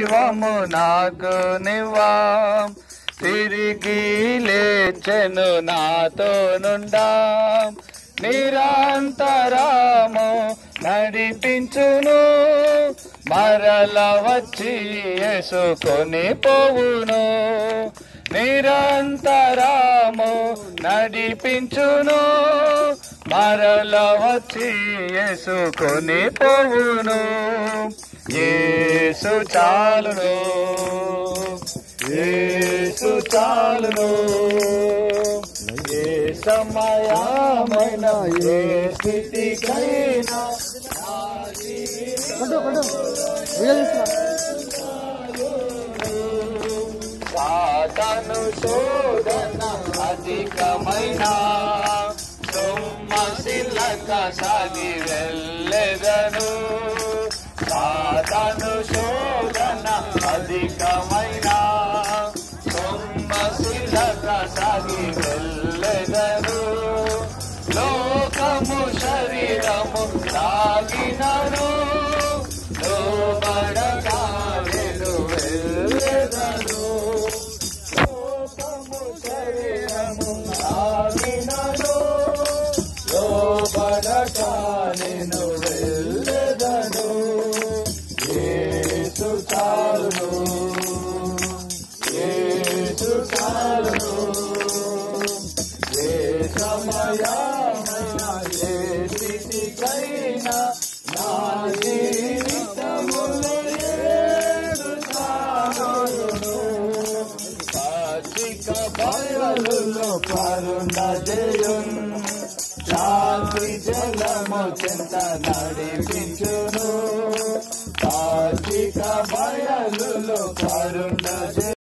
జీవము నాకు నివా తిరిగి లేచెను నాతో నుండా నిరంతరము నడిపించును మరల వచ్చి వేసుకొని పోవును నిరంతరము నడిపించును మరల వచ్చి వేసుకొని పోవును యేసు చాలును యేసు చాలును ఏ సమయమైన ఏ స్థితికైనా సాతను శోధన అధికమైన సొమ్మశిలక సాగి వెళ్ళెదను సాతను శోధన అధికమైన సొమ్మశిలక సాగి వెళ్ళెదను లోకము శరీరము సాగినను లోబడకాలను వెళ్ళెదను లోకము శరీరము సాగినను లోబడకాలను వెళ్ళెదను యేసు చాలును యేసు చాలును ఏ సమయమైన ఏ స్థితికైనా నా జీవితములో ఏడు సాగును కార్తీక బయలులో కరుణ జయున్ శాంతి జలము చెంత నడిపించును కార్తీక బయలులో కరుణ జయ